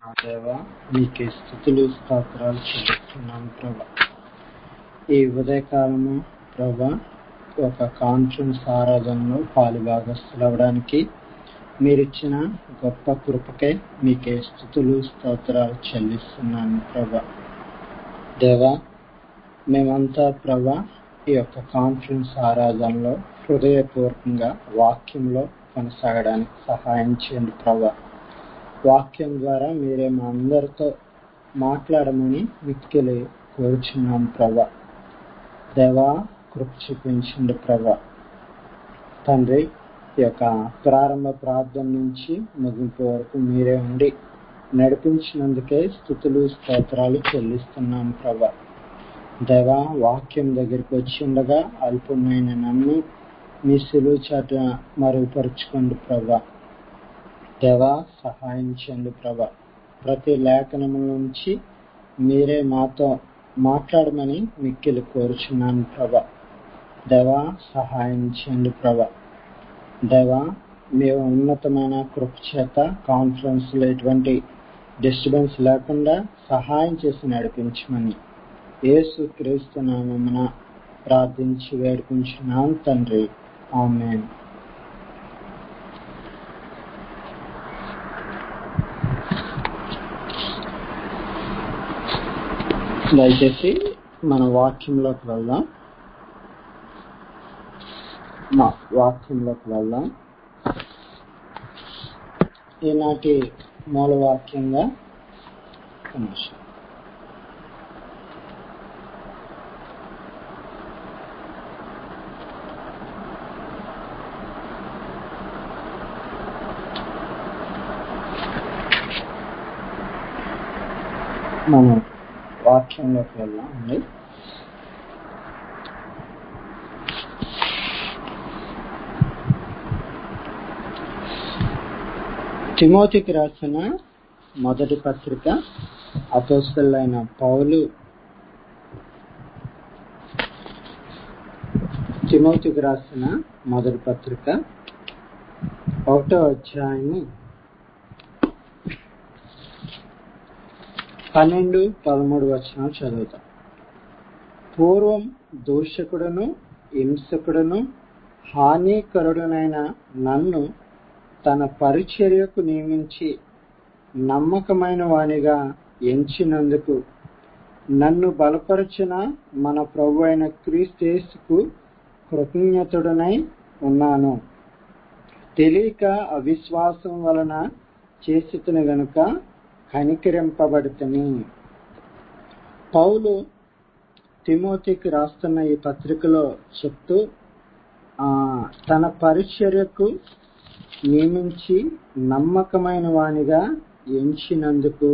నా దేవా నీకే స్థుతులు స్తోత్రాలు చెల్లిస్తున్నాను ప్రభా ఈ ఉదయకాలము ప్రభా ఒక కాన్ఫరెన్స్ ఆరాధనలో పాలుభాగస్తులవడానికి మీరిచ్చిన గొప్ప కృపకే మీకే స్థుతులు స్తోత్రాలు చెల్లిస్తున్నాను ప్రభా దేవా మేమంతా ప్రభా ఈ యొక్క కాన్ఫరెన్స్ ఆరాధనలో హృదయపూర్వకంగా వాక్యంలో కొనసాగడానికి సహాయం చేయండి ప్రభా వాక్యం ద్వారా మీరే మా అందరితో మాట్లాడమని మిక్కిలి కోరుచున్నాం ప్రభా దేవా కృప చూపించండి ప్రభా తండ్రి ఈ యొక్క ప్రారంభ ప్రార్థన నుంచి ముగింపు వరకు మీరే ఉండి నడిపించినందుకే స్థుతులు స్తోత్రాలు చెల్లిస్తున్నాం ప్రభా దేవా వాక్యం దగ్గరికి వచ్చి ఉండగా అల్పమైన నన్ను మీ సులువు చాట మరుగుపరుచుకోండి ప్రభా దేవా సహాయం చేయండి ప్రభా ప్రతి లేఖనము నుంచి మీరే మాతో మాట్లాడమని మిక్కిలి కోరుచున్నాను ప్రభా దేవా సహాయం చేయండి ప్రభా దేవా మేము ఉన్నతమైన కృప చేత కాన్ఫరెన్స్ లో ఎటువంటి డిస్టర్బెన్స్ లేకుండా సహాయం చేసి నడిపించమని యేసు క్రీస్తు నామమున ప్రార్థించి వేడుకుంటున్నాం తండ్రి ఆమెన్ దయచేసి మన వాక్యంలోకి వెళ్దాం మా వాక్యంలోకి వెళ్దాం ఈనాటి మూల వాక్యంగా ఒక నిమిషం మనం వాక్యంలోకి వెళ్దాం అండి తిమోతికి రాసిన మొదటి పత్రిక అపోస్తలైన పౌలు తిమోతికి రాసిన మొదటి పత్రిక ఒకటో అధ్యాయము పన్నెండు పదమూడు వచనాలు చదువుతాం పూర్వం దూషకుడును హింసకుడును హానికరుడునైన నన్ను తన పరిచర్యకు నియమించి నమ్మకమైన వానిగా ఎంచినందుకు నన్ను బలపరచిన మన ప్రభు అయిన క్రీస్తేసుకు కృతజ్ఞతుడనై ఉన్నాను తెలియక అవిశ్వాసం వలన చేస్తున్న గనుక కనికరింపబడుతని పౌలు తిమోతికి రాస్తున్న ఈ పత్రికలో చెప్తూ తన పరిచర్యకు నియమించి నమ్మకమైన వానిగా ఎంచినందుకు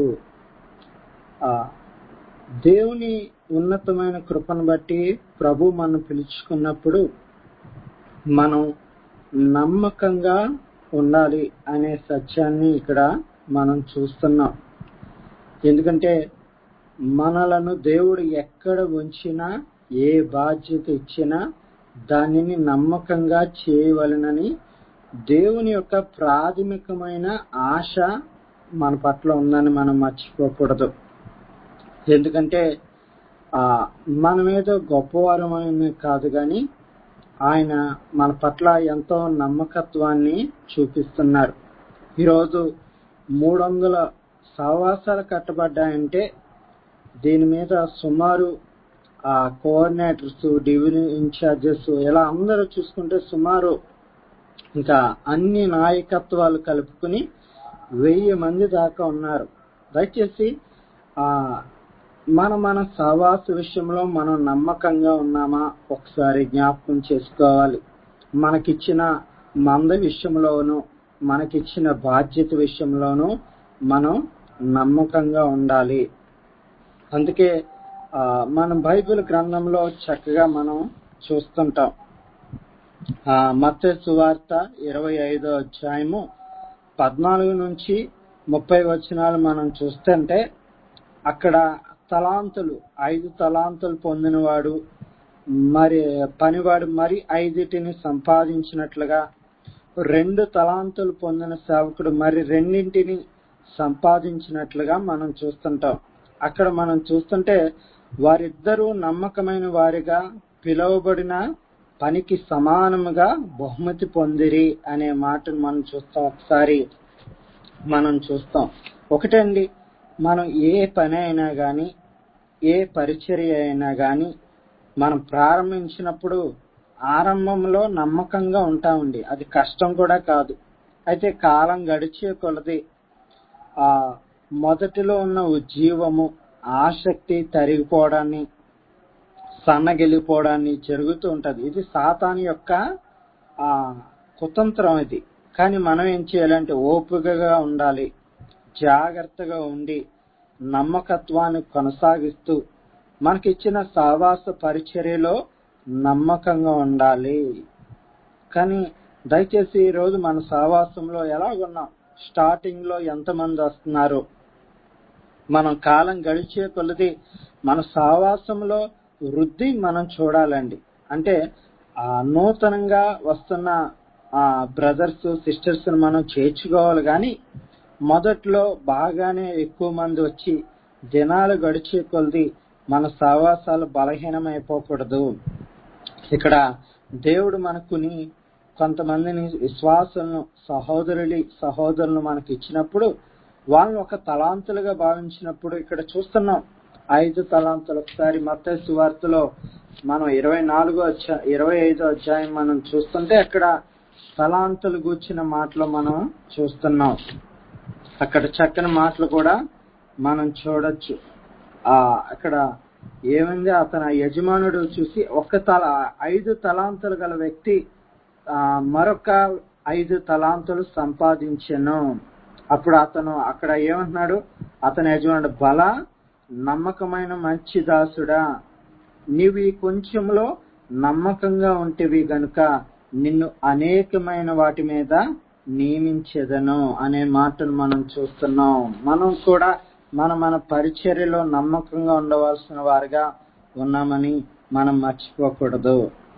దేవుని ఉన్నతమైన కృపను బట్టి ప్రభు మనం పిలుచుకున్నప్పుడు మనం నమ్మకంగా ఉండాలి అనే సత్యాన్ని ఇక్కడ మనం చూస్తున్నాం ఎందుకంటే మనలను దేవుడు ఎక్కడ ఉంచినా ఏ బాధ్యత ఇచ్చినా దానిని నమ్మకంగా చేయవలనని దేవుని యొక్క ప్రాథమికమైన ఆశ మన పట్ల ఉందని మనం మర్చిపోకూడదు ఎందుకంటే ఆ మనమేదో గొప్పవారమైన కాదు కానీ ఆయన మన పట్ల ఎంతో నమ్మకత్వాన్ని చూపిస్తున్నారు ఈరోజు మూడు వందల సహవాసాలు కట్టబడ్డాయంటే దీని మీద సుమారు ఆ కోఆర్డినేటర్స్ డివిజన్ ఇన్ఛార్జెస్ ఇలా అందరూ చూసుకుంటే సుమారు ఇంకా అన్ని నాయకత్వాలు కలుపుకుని వెయ్యి మంది దాకా ఉన్నారు దయచేసి ఆ మన మన సహవాస విషయంలో మనం నమ్మకంగా ఉన్నామా ఒకసారి జ్ఞాపకం చేసుకోవాలి మనకిచ్చిన మంద విషయంలోనూ మనకిచ్చిన బాధ్యత విషయంలోనూ మనం నమ్మకంగా ఉండాలి అందుకే మనం బైబిల్ గ్రంథంలో చక్కగా మనం చూస్తుంటాం మత్స్య సువార్త ఇరవై ఐదో అధ్యాయము పద్నాలుగు నుంచి ముప్పై వచనాలు మనం చూస్తుంటే అక్కడ తలాంతులు ఐదు తలాంతులు పొందినవాడు మరి పనివాడు మరి ఐదిటిని సంపాదించినట్లుగా రెండు తలాంతులు పొందిన సేవకుడు మరి రెండింటిని సంపాదించినట్లుగా మనం చూస్తుంటాం అక్కడ మనం చూస్తుంటే వారిద్దరూ నమ్మకమైన వారిగా పిలువబడిన పనికి సమానముగా బహుమతి పొందిరి అనే మాటను మనం చూస్తాం ఒకసారి మనం చూస్తాం ఒకటండి మనం ఏ పని అయినా గాని ఏ పరిచర్య అయినా గాని మనం ప్రారంభించినప్పుడు ఆరంభంలో నమ్మకంగా ఉంటామండి అది కష్టం కూడా కాదు అయితే కాలం గడిచే కొలది ఆ మొదటిలో ఉన్న ఉజ్జీవము ఆసక్తి తరిగిపోవడాన్ని సన్నగిలిపోవడాన్ని జరుగుతూ ఉంటది ఇది సాతాను యొక్క ఆ కుతంత్రం ఇది కానీ మనం ఏం చేయాలంటే ఓపికగా ఉండాలి జాగ్రత్తగా ఉండి నమ్మకత్వాన్ని కొనసాగిస్తూ మనకిచ్చిన సావాస పరిచర్యలో నమ్మకంగా ఉండాలి కానీ దయచేసి ఈ రోజు మన సావాసంలో ఎలాగున్నాం స్టార్టింగ్ లో ఎంతమంది వస్తున్నారు మనం కాలం గడిచే కొలది మన సావాసంలో వృద్ధి మనం చూడాలండి అంటే ఆ నూతనంగా వస్తున్న ఆ బ్రదర్స్ సిస్టర్స్ మనం చేర్చుకోవాలి కానీ మొదట్లో బాగానే ఎక్కువ మంది వచ్చి దినాలు గడిచే కొలది మన సావాసాలు బలహీనమైపోకూడదు ఇక్కడ దేవుడు మనకుని కొంతమందిని విశ్వాసులను సహోదరులి సహోదరులు మనకి ఇచ్చినప్పుడు వాళ్ళని ఒక తలాంతులుగా భావించినప్పుడు ఇక్కడ చూస్తున్నాం ఐదు తలాంతులు ఒకసారి మత సువార్తలో మనం ఇరవై నాలుగో అధ్యాయం ఇరవై ఐదో అధ్యాయం మనం చూస్తుంటే అక్కడ తలాంతులు గూర్చిన మాటలు మనం చూస్తున్నాం అక్కడ చక్కని మాటలు కూడా మనం చూడొచ్చు ఆ అక్కడ ఏమైంది అతను యజమానుడు చూసి ఒక తల ఐదు తలాంతులు గల వ్యక్తి ఆ మరొక ఐదు తలాంతులు సంపాదించెను అప్పుడు అతను అక్కడ ఏమంటున్నాడు అతని యజమానుడు బల నమ్మకమైన మంచి దాసుడా నీవు ఈ కొంచెంలో నమ్మకంగా ఉంటేవి గనుక నిన్ను అనేకమైన వాటి మీద నియమించేదను అనే మాటను మనం చూస్తున్నాం మనం కూడా మన మన పరిచర్యలో నమ్మకంగా ఉండవలసిన వారుగా ఉన్నామని మనం మర్చిపోకూడదు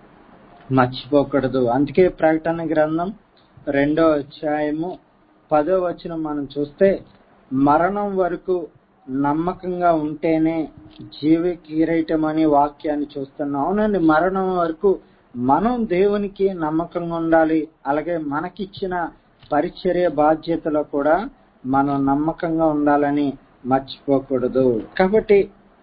మర్చిపోకూడదు అందుకే ప్రకటన గ్రంథం రెండో అధ్యాయము పదో వచనం మనం చూస్తే మరణం వరకు నమ్మకంగా ఉంటేనే జీవ కిరీటం అనే వాక్యాన్ని చూస్తున్నాం అవునండి మరణం వరకు మనం దేవునికి నమ్మకంగా ఉండాలి అలాగే మనకిచ్చిన పరిచర్య బాధ్యతలో కూడా మనం నమ్మకంగా ఉండాలని మర్చిపోకూడదు కాబట్టి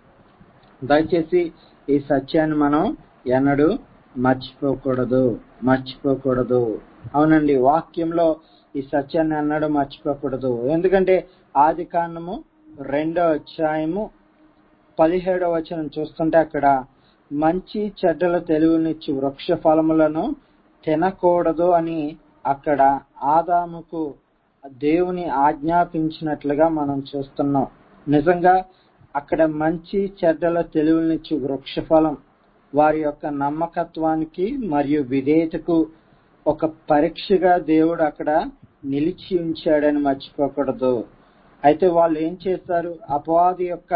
దయచేసి ఈ సత్యాన్ని మనం ఎన్నడూ మర్చిపోకూడదు మర్చిపోకూడదు అవునండి వాక్యంలో ఈ సత్యాన్ని అన్నడు మర్చిపోకూడదు ఎందుకంటే ఆది కాండము రెండో అధ్యాయము పదిహేడవ వచనం చూస్తుంటే అక్కడ మంచి చెడ్డల తెలివినిచ్చి వృక్ష ఫలములను తినకూడదు అని అక్కడ ఆదాముకు దేవుని ఆజ్ఞాపించినట్లుగా మనం చూస్తున్నాం నిజంగా అక్కడ మంచి చెడ్డల తెలివినిచ్చి వృక్ష ఫలం వారి యొక్క నమ్మకత్వానికి మరియు విధేయతకు ఒక పరీక్షగా దేవుడు అక్కడ నిలిచి ఉంచాడని మర్చిపోకూడదు అయితే వాళ్ళు ఏం చేస్తారు అపవాది యొక్క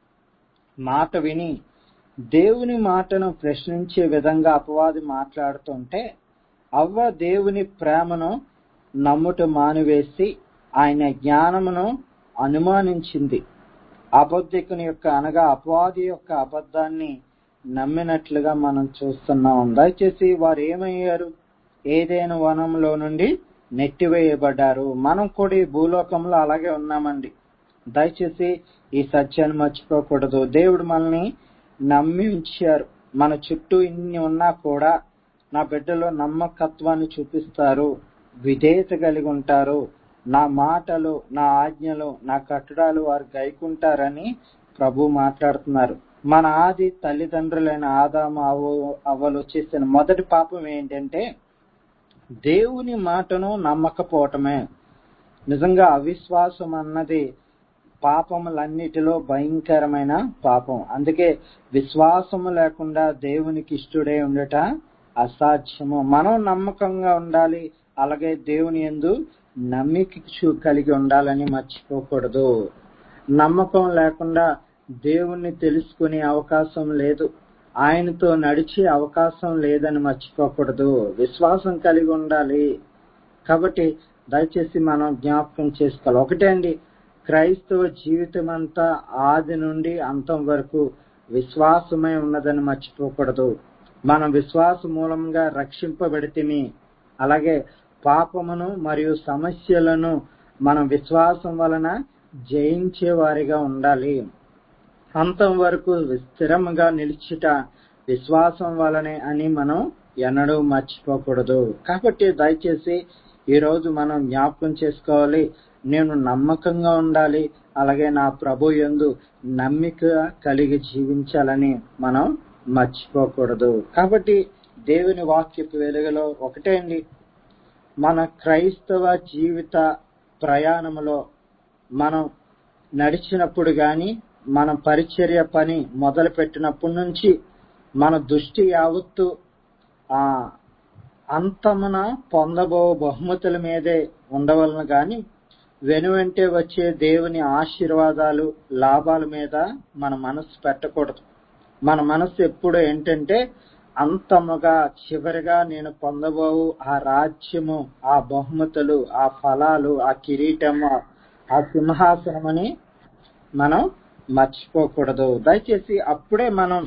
మాట విని దేవుని మాటను ప్రశ్నించే విధంగా అపవాది మాట్లాడుతుంటే అవ్వ దేవుని ప్రేమను నమ్ముట మానివేసి ఆయన జ్ఞానమును అనుమానించింది అబద్ధికుని యొక్క అనగా అపవాది యొక్క అబద్ధాన్ని నమ్మినట్లుగా మనం చూస్తున్నాం దయచేసి వారు ఏమయ్యారు ఏదైనా వనంలో నుండి నెట్టివేయబడ్డారు మనం కూడా ఈ భూలోకంలో అలాగే ఉన్నామండి దయచేసి ఈ సత్యాన్ని మర్చిపోకూడదు దేవుడు మనల్ని నమ్మి ఉంచారు మన చుట్టూ ఇన్ని ఉన్నా కూడా నా బిడ్డలో నమ్మకత్వాన్ని చూపిస్తారు విధేయత కలిగి ఉంటారు నా మాటలు నా ఆజ్ఞలు నా కట్టడాలు వారు గైకుంటారని ప్రభు మాట్లాడుతున్నారు మన ఆది తల్లిదండ్రులైన ఆదాము అవ్వ అవ్వలు చేసిన మొదటి పాపం ఏంటంటే దేవుని మాటను నమ్మకపోవటమే నిజంగా అవిశ్వాసం అన్నది పాపములన్నిటిలో భయంకరమైన పాపం అందుకే విశ్వాసము లేకుండా దేవునికి ఇష్టడై ఉండట అసాధ్యము మనం నమ్మకంగా ఉండాలి అలాగే దేవుని ఎందు నమ్మిక చూ- కలిగి ఉండాలని మర్చిపోకూడదు నమ్మకం లేకుండా దేవుణ్ణి తెలుసుకునే అవకాశం లేదు ఆయనతో నడిచే అవకాశం లేదని మర్చిపోకూడదు విశ్వాసం కలిగి ఉండాలి కాబట్టి దయచేసి మనం జ్ఞాపకం చేసుకోవాలి ఒకటే అండి క్రైస్తవ జీవితం అంతా ఆది నుండి అంతం వరకు విశ్వాసమై ఉన్నదని మర్చిపోకూడదు మనం విశ్వాస మూలంగా రక్షింపబడితిమి అలాగే పాపమును మరియు సమస్యలను మనం విశ్వాసం వలన జయించే వారిగా ఉండాలి అంతం వరకు స్థిరముగా నిలిచిట విశ్వాసం వలనే అని మనం ఎన్నడూ మర్చిపోకూడదు కాబట్టి దయచేసి ఈ రోజు మనం జ్ఞాపకం చేసుకోవాలి నేను నమ్మకంగా ఉండాలి అలాగే నా ప్రభు యందు నమ్మిక కలిగి జీవించాలని మనం మర్చిపోకూడదు కాబట్టి దేవుని వాక్యపు వెలుగులో ఒకటే అండి మన క్రైస్తవ జీవిత ప్రయాణంలో మనం నడిచినప్పుడు గాని మన పరిచర్య పని మొదలు పెట్టినప్పటి నుంచి మన దృష్టి యావత్తు ఆ అంతమున పొందబో బహుమతుల మీదే ఉండవలను గాని వెనువెంటే వచ్చే దేవుని ఆశీర్వాదాలు లాభాల మీద మన మనసు పెట్టకూడదు మన మనసు ఎప్పుడు ఏంటంటే అంతముగా చివరిగా నేను పొందబోవు ఆ రాజ్యము ఆ బహుమతులు ఆ ఫలాలు ఆ కిరీటము ఆ సింహాసనమని మనం మర్చిపోకూడదు దయచేసి అప్పుడే మనం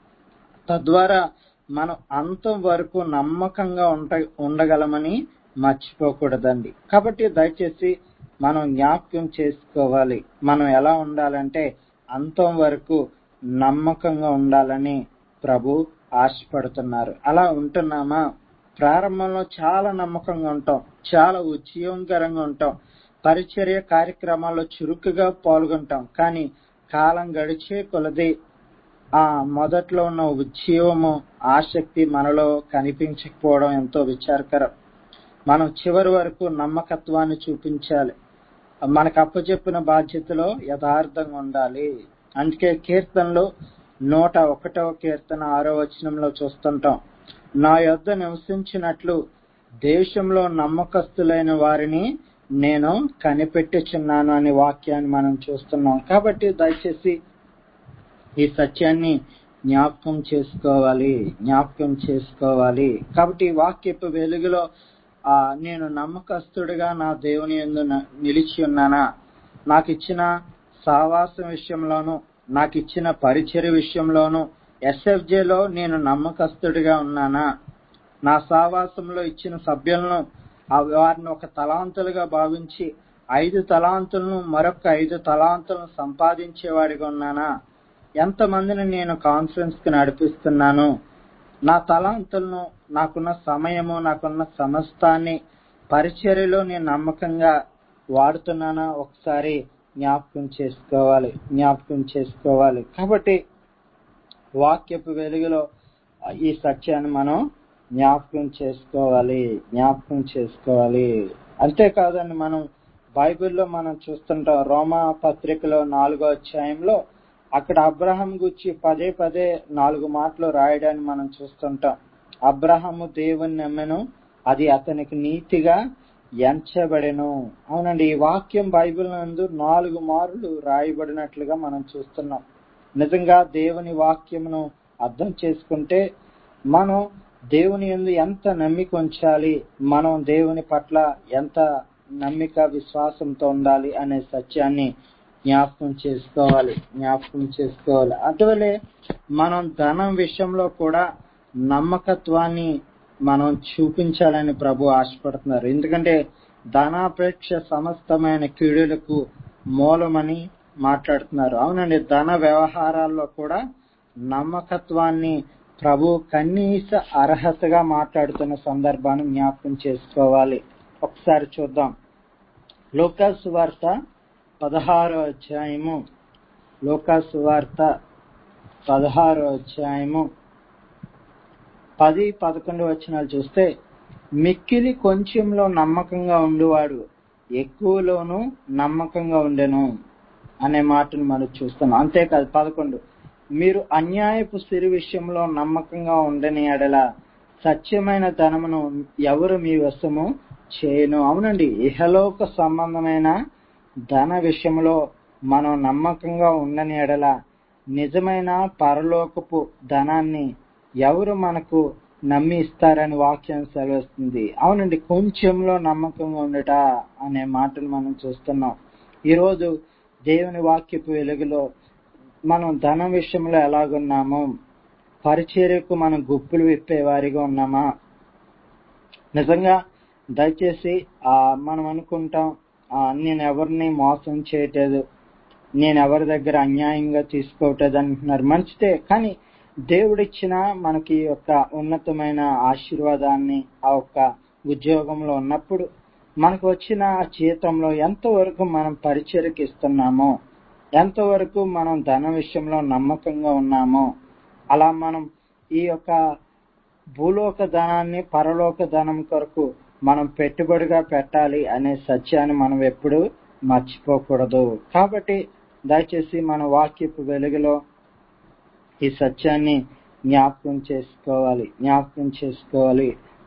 తద్వారా మనం అంతం వరకు నమ్మకంగా ఉంట ఉండగలమని మర్చిపోకూడదండి కాబట్టి దయచేసి మనం జ్ఞాపకం చేసుకోవాలి మనం ఎలా ఉండాలంటే అంతం వరకు నమ్మకంగా ఉండాలని ప్రభు ఆశపడుతున్నారు అలా ఉంటున్నామా ప్రారంభంలో చాలా నమ్మకంగా ఉంటాం చాలా ఉద్యోగకరంగా ఉంటాం పరిచర్య కార్యక్రమాల్లో చురుకుగా పాల్గొంటాం కానీ కాలం గడిచే కొలది ఆ మొదట్లో ఉన్న ఉద్యమము ఆసక్తి మనలో కనిపించకపోవడం ఎంతో విచారకరం మనం చివరి వరకు నమ్మకత్వాన్ని చూపించాలి మనకు అప్పచెప్పిన బాధ్యతలో యథార్థంగా ఉండాలి అందుకే కీర్తనలో నూట ఒకటవ కీర్తన ఆరో వచనంలో చూస్తుంటాం నా యొద్ద నివసించినట్లు దేశంలో నమ్మకస్తులైన వారిని నేను కనిపెట్టుచున్నాను అనే వాక్యాన్ని మనం చూస్తున్నాం కాబట్టి దయచేసి ఈ సత్యాన్ని జ్ఞాపకం చేసుకోవాలి జ్ఞాపకం చేసుకోవాలి కాబట్టి ఈ వాక్యపు వెలుగులో ఆ నేను నమ్మకస్తుడిగా నా దేవుని యందు న- నిలిచి ఉన్నానా నాకు ఇచ్చిన సావాసం విషయంలోను నాకు ఇచ్చిన పరిచర్య విషయంలోను ఎస్ఎఫ్జేలో నేను నమ్మకస్తుడిగా ఉన్నానా నా సావాసంలో ఇచ్చిన సభ్యులను ఆ వారిని ఒక తలాంతులుగా భావించి ఐదు తలాంతులను మరొక ఐదు తలాంతులను సంపాదించేవాడిగా ఉన్నానా ఎంతమందిని నేను కాన్ఫరెన్స్ కి నడిపిస్తున్నాను నా తలాంతులను నాకున్న సమయము నాకున్న సమస్తాన్ని పరిచర్యలో నేను నమ్మకంగా వాడుతున్నానా ఒకసారి జ్ఞాపకం చేసుకోవాలి జ్ఞాపకం చేసుకోవాలి కాబట్టి వాక్యపు వెలుగులో ఈ సత్యాన్ని మనం జ్ఞాపకం చేసుకోవాలి జ్ఞాపకం చేసుకోవాలి అంతేకాదండి మనం బైబిల్లో మనం చూస్తుంటాం రోమా పత్రికలో నాలుగో అధ్యాయంలో అక్కడ అబ్రహం గురించి పదే పదే నాలుగు మాటలు రాయడాన్ని మనం చూస్తుంటాం అబ్రహము దేవుని నమ్మెను అది అతనికి నీతిగా ఎంచబడెను అవునండి ఈ వాక్యం బైబిల్ నందు నాలుగు మార్లు రాయబడినట్లుగా మనం చూస్తున్నాం నిజంగా దేవుని వాక్యమును అర్థం చేసుకుంటే మనం దేవుని యందు ఎంత నమ్మిక ఉంచాలి మనం దేవుని పట్ల ఎంత నమ్మిక విశ్వాసంతో ఉండాలి అనే సత్యాన్ని జ్ఞాపకం చేసుకోవాలి జ్ఞాపకం చేసుకోవాలి అటువలే మనం ధనం విషయంలో కూడా నమ్మకత్వాన్ని మనం చూపించాలని ప్రభు ఆశపడుతున్నారు ఎందుకంటే ధనాపేక్ష సమస్తమైన కీడులకు మూలమని మాట్లాడుతున్నారు అవునండి ధన వ్యవహారాల్లో కూడా నమ్మకత్వాన్ని ప్రభు కనీస అర్హతగా మాట్లాడుతున్న సందర్భాన్ని జ్ఞాపకం చేసుకోవాలి ఒకసారి చూద్దాం లోకాసు వార్త పదహారో అధ్యాయము లోకాసు వార్త పదహారో అధ్యాయము పది పదకొండు వచనాలు చూస్తే మిక్కిలి కొంచెంలో నమ్మకంగా ఉండువాడు ఎక్కువలోనూ నమ్మకంగా ఉండెను అనే మాటను మనం చూస్తాం అంతేకాదు పదకొండు మీరు అన్యాయపు సిరి విషయంలో నమ్మకంగా ఉండని ఎడల సత్యమైన ధనమును ఎవరు మీ వశము చేయను అవునండి ఇహలోక సంబంధమైన ధన విషయంలో మనం నమ్మకంగా ఉండని ఎడల నిజమైన పరలోకపు ధనాన్ని ఎవరు మనకు నమ్మి ఇస్తారని వాక్యం సెలవిస్తుంది అవునండి కొంచెంలో నమ్మకంగా ఉండట అనే మాటను మనం చూస్తున్నాం ఈరోజు దేవుని వాక్యపు వెలుగులో మనం ధనం విషయంలో ఎలాగున్నామో పరిచర్యకు మనం గుప్పులు విప్పేవారిగా ఉన్నామా నిజంగా దయచేసి ఆ మనం అనుకుంటాం ఆ, నేను ఎవరిని మోసం చేయట్లేదు నేను ఎవరి దగ్గర అన్యాయంగా తీసుకోవట్లేదు అంటున్నారు మంచిదే కానీ దేవుడిచ్చిన మనకి ఈ యొక్క ఉన్నతమైన ఆశీర్వాదాన్ని ఆ యొక్క ఉద్యోగంలో ఉన్నప్పుడు మనకు వచ్చిన ఆ జీతంలో ఎంతవరకు మనం పరిచయకి ఇస్తున్నామో ఎంతవరకు మనం ధన విషయంలో నమ్మకంగా ఉన్నామో అలా మనం ఈ యొక్క భూలోక ధనాన్ని పరలోక ధనం కొరకు మనం పెట్టుబడిగా పెట్టాలి అనే సత్యాన్ని మనం ఎప్పుడు మర్చిపోకూడదు కాబట్టి దయచేసి మన వాక్యపు వెలుగులో ఈ సత్యాన్ని జ్ఞాపకం చేసుకోవాలి జ్ఞాపకం చేసుకోవాలి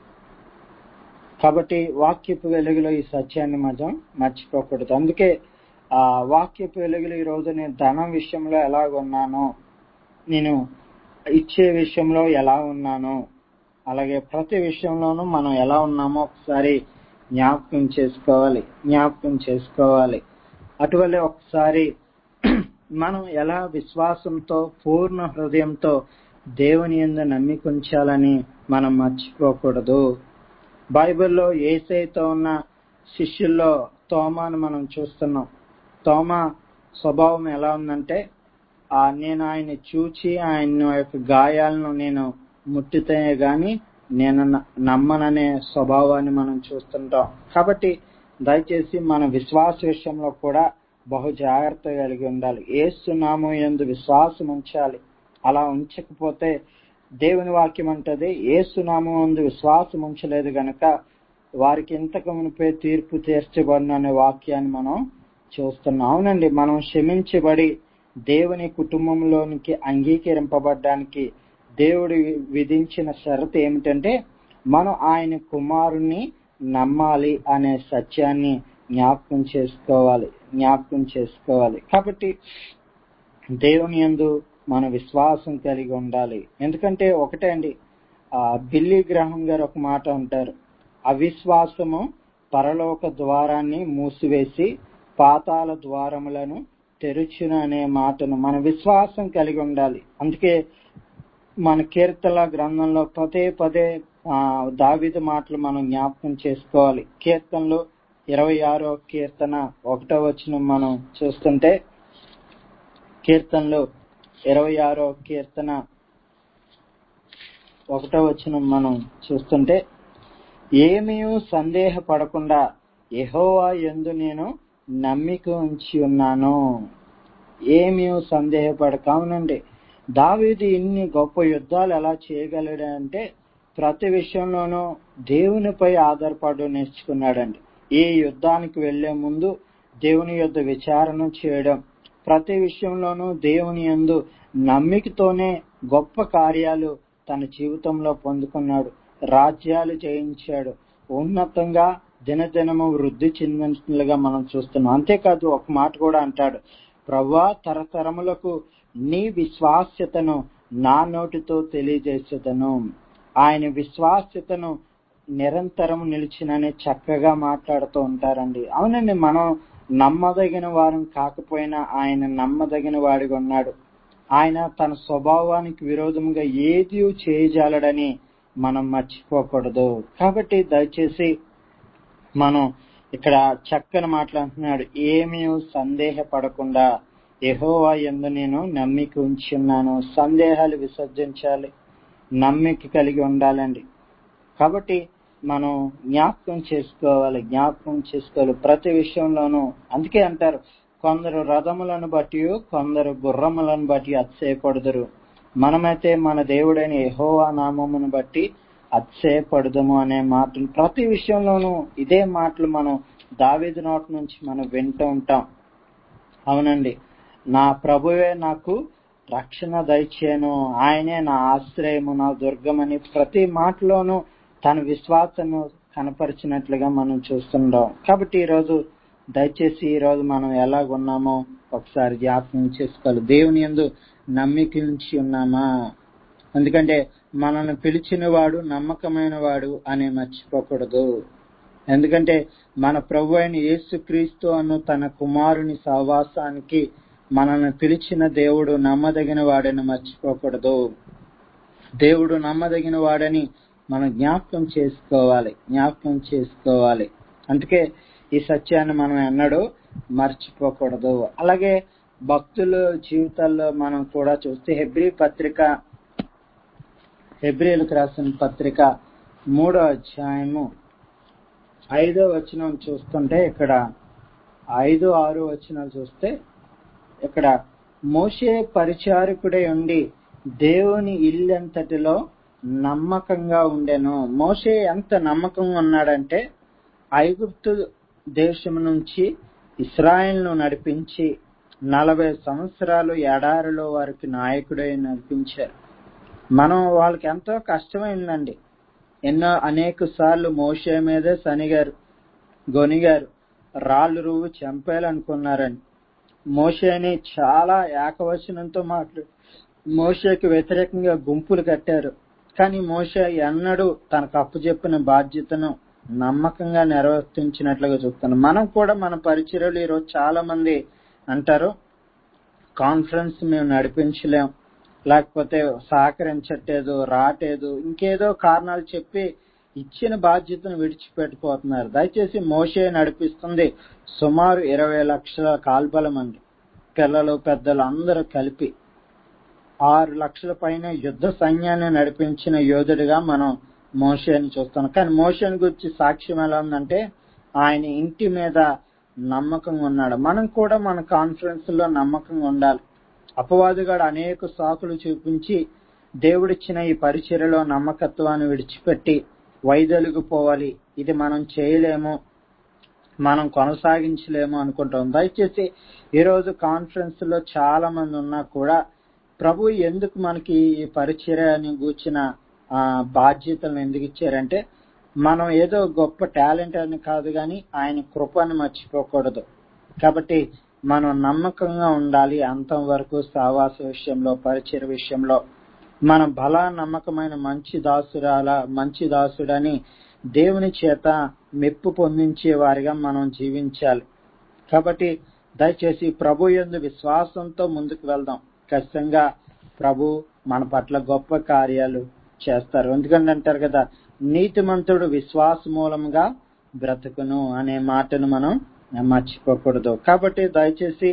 కాబట్టి వాక్యపు వెలుగులో ఈ సత్యాన్ని మనం మర్చిపోకూడదు అందుకే ఆ వాక్యపు వెలుగులో ఈ రోజు నేను ధనం విషయంలో ఎలా ఉన్నానో నేను ఇచ్చే విషయంలో ఎలా ఉన్నానో అలాగే ప్రతి విషయంలోనూ మనం ఎలా ఉన్నామో ఒకసారి జ్ఞాపకం చేసుకోవాలి జ్ఞాపకం చేసుకోవాలి అటువలే ఒకసారి మనం ఎలా విశ్వాసంతో పూర్ణ హృదయంతో దేవుని యందు నమ్మిక ఉంచాలని మనం మర్చిపోకూడదు బైబిల్లో ఏసైతో ఉన్న శిష్యుల్లో తోమాను మనం చూస్తున్నాం తోమా స్వభావం ఎలా ఉందంటే ఆ నేను ఆయన్ని చూచి ఆయన యొక్క గాయాలను నేను ముట్టితే గాని నేను న- నమ్మననే స్వభావాన్ని మనం చూస్తుంటాం కాబట్టి దయచేసి మన విశ్వాస విషయంలో కూడా బహు జాగ్రత్త కలిగి ఉండాలి ఏసునామం ఎందు విశ్వాసం ఉంచాలి అలా ఉంచకపోతే దేవుని వాక్యం అంటది ఏసునామం ఎందు విశ్వాసం ఉంచలేదు గనక వారికి ఇంతకు మునిపే తీర్పు తీర్చబడిన అనే వాక్యాన్ని మనం చూస్తున్నాం అవునండి మనం క్షమించబడి దేవుని కుటుంబంలోనికి అంగీకరింపబడ్డానికి దేవుడు విధించిన షరతు ఏమిటంటే మనం ఆయన కుమారుని నమ్మాలి అనే సత్యాన్ని జ్ఞాపకం చేసుకోవాలి జ్ఞాపకం చేసుకోవాలి కాబట్టి దేవుని యందు మన విశ్వాసం కలిగి ఉండాలి ఎందుకంటే ఒకటే అండి ఆ బిల్లీ గ్రహం గారు ఒక మాట ఉంటారు అవిశ్వాసము పరలోక ద్వారాన్ని మూసివేసి పాతాల ద్వారములను తెరుచును అనే మాటను మన విశ్వాసం కలిగి ఉండాలి అందుకే మన కీర్తన గ్రంథంలో పదే పదే ఆ, దావీదు మాటలు మనం జ్ఞాపకం చేసుకోవాలి కీర్తనలు ఇరవై ఆరో కీర్తన ఒకటో వచనం మనం చూస్తుంటే కీర్తనలు ఇరవై ఆరో కీర్తన ఒకటో వచనం మనం చూస్తుంటే ఏమీ సందేహపడకుండా యెహోవా యందు నేను నమ్మిక ఉంచి ఉన్నాను ఏమీ సందేహపడక అవునండి దావీదు ఇన్ని గొప్ప యుద్ధాలు ఎలా చేయగలడంటే ప్రతి విషయంలోనూ దేవునిపై ఆధారపడు నేర్చుకున్నాడండి ఏ యుద్ధానికి వెళ్లే ముందు దేవుని యొద్ద విచారణ చేయడం ప్రతి విషయంలోనూ దేవుని యందు నమ్మికతోనే గొప్ప కార్యాలు తన జీవితంలో పొందుకున్నాడు రాజ్యాలు జయించాడు ఉన్నతంగా దినదినము వృద్ధి చెందినట్లుగా మనం చూస్తున్నాం అంతేకాదు ఒక మాట కూడా అంటాడు ప్రవ్వా తరతరములకు నీ విశ్వాస్యతను నా నోటితో తెలియజేసేదను ఆయన విశ్వాస్యతను నిరంతరం నిలిచినని చక్కగా మాట్లాడుతూ ఉంటారండి అవునండి మనం నమ్మదగిన వారం కాకపోయినా ఆయన నమ్మదగిన వాడిగా ఉన్నాడు ఆయన తన స్వభావానికి విరోధంగా ఏది చేయజాలడని మనం మర్చిపోకూడదు కాబట్టి దయచేసి మనం ఇక్కడ చక్కని మాట్లాడుతున్నాడు ఏమీ సందేహపడకుండా యెహోవా యందు నేను నమ్మిక ఉంచి ఉన్నాను సందేహాలు విసర్జించాలి నమ్మిక కలిగి ఉండాలండి కాబట్టి మనం జ్ఞాపకం చేసుకోవాలి జ్ఞాపకం చేసుకోవాలి ప్రతి విషయంలోనూ అందుకే అంటారు కొందరు రథములను బట్టి కొందరు గుర్రములను బట్టి అతిశయపడుదురు మనమైతే మన దేవుడైన యెహోవా నామమును బట్టి అతిశయపడదము అనే మాటలు ప్రతి విషయంలోనూ ఇదే మాటలు మనం దావీదు నోటి నుంచి మనం వింటూ ఉంటాం అవునండి నా ప్రభువే నాకు రక్షణ దయచేయను ఆయనే నా ఆశ్రయము నా దుర్గమని ప్రతి మాటలోనూ తన విశ్వాసను కనపరిచినట్లుగా మనం చూస్తుంటాం కాబట్టి ఈరోజు దయచేసి ఈరోజు మనం ఎలాగున్నామో ఒకసారి జ్ఞాపకం చేసుకోవాలి దేవుని ఎందు నమ్మిక ఉంచి ఉన్నామా ఎందుకంటే మనల్ని పిలిచిన వాడు నమ్మకమైన వాడు అని మర్చిపోకూడదు ఎందుకంటే మన ప్రభు అయిన యేసుక్రీస్తు అను తన కుమారుని సహవాసానికి మనల్ని పిలిచిన దేవుడు నమ్మదగిన వాడని మర్చిపోకూడదు దేవుడు నమ్మదగిన వాడని మనం జ్ఞాపకం చేసుకోవాలి జ్ఞాపకం చేసుకోవాలి అందుకే ఈ సత్యాన్ని మనం ఎన్నడూ మర్చిపోకూడదు అలాగే భక్తుల జీవితాల్లో మనం కూడా చూస్తే హెబ్రి పత్రిక హెబ్రిలకు రాసిన పత్రిక మూడో అధ్యాయము ఐదో వచనం చూస్తుంటే ఇక్కడ ఐదు ఆరు వచనాలు చూస్తే ఇక్కడ మోషే పరిచారకుడై ఉండి దేవుని ఇల్లంతటిలో నమ్మకంగా ఉండెను మోషే ఎంత నమ్మకంగా ఉన్నాడంటే ఐగుప్తు దేశం నుంచి ఇస్రాయల్ను నడిపించి నలభై సంవత్సరాలు ఎడారిలో వారికి నాయకుడై నడిపించారు మనం వాళ్ళకి ఎంతో కష్టమైందండి ఎన్నో అనేక సార్లు మోషే మీదే శనిగారు గొనిగారు రాళ్ళు రువ్వు చంపేయాలనుకున్నారండి మోషేని చాలా ఏకవచనంతో మాట్లాడు మోషేకి వ్యతిరేకంగా గుంపులు కట్టారు కానీ మోషే ఎన్నడూ తనకు అప్పచెప్పిన బాధ్యతను నమ్మకంగా నిర్వర్తించినట్లుగా చూస్తాను మనం కూడా మన పరిచర్యలు ఈరోజు చాలా మంది అంటారు కాన్ఫరెన్స్ మేము నడిపించలేం లేకపోతే సహకరించట్లేదు రాటేదు ఇంకేదో కారణాలు చెప్పి ఇచ్చిన బాధ్యతను విడిచిపెట్టిపోతున్నారు దయచేసి మోషే నడిపిస్తుంది సుమారు ఇరవై లక్షల కాల్బలం అండి పిల్లలు పెద్దలు అందరూ కలిపి ఆరు లక్షల పైన యుద్ధ సైన్యాన్ని నడిపించిన యోధుడిగా మనం మోషేని చూస్తాం కానీ మోషేని గురించి సాక్ష్యం ఎలా ఉందంటే ఆయన ఇంటి మీద నమ్మకంగా ఉన్నాడు మనం కూడా మన కాన్ఫరెన్స్ లో నమ్మకంగా ఉండాలి అపవాదుగాడు అనేక సాకులు చూపించి దేవుడిచ్చిన ఈ పరిచర్యలో నమ్మకత్వాన్ని విడిచిపెట్టి వైదొలిగిపోవాలి ఇది మనం చేయలేము మనం కొనసాగించలేము అనుకుంటాం దయచేసి ఈరోజు కాన్ఫరెన్స్ లో చాలా మంది ఉన్నా కూడా ప్రభు ఎందుకు మనకి ఈ పరిచర్యని గూర్చిన ఆ బాధ్యతలను ఎందుకు ఇచ్చారంటే మనం ఏదో గొప్ప టాలెంట్ అని కాదు కానీ ఆయన కృపను మర్చిపోకూడదు కాబట్టి మనం నమ్మకంగా ఉండాలి అంతం వరకు సావాస విషయంలో పరిచయ విషయంలో మనం బల నమ్మకమైన మంచి దాసురాల మంచి దాసుడని దేవుని చేత మెప్పు పొందించే వారిగా మనం జీవించాలి కాబట్టి దయచేసి ప్రభు యందు విశ్వాసంతో ముందుకు వెళ్దాం ఖచ్చితంగా ప్రభు మన పట్ల గొప్ప కార్యాలు చేస్తారు ఎందుకంటే అంటారు కదా నీతిమంతుడు విశ్వాస మూలంగా బ్రతుకును అనే మాటను మనం మర్చిపోకూడదు కాబట్టి దయచేసి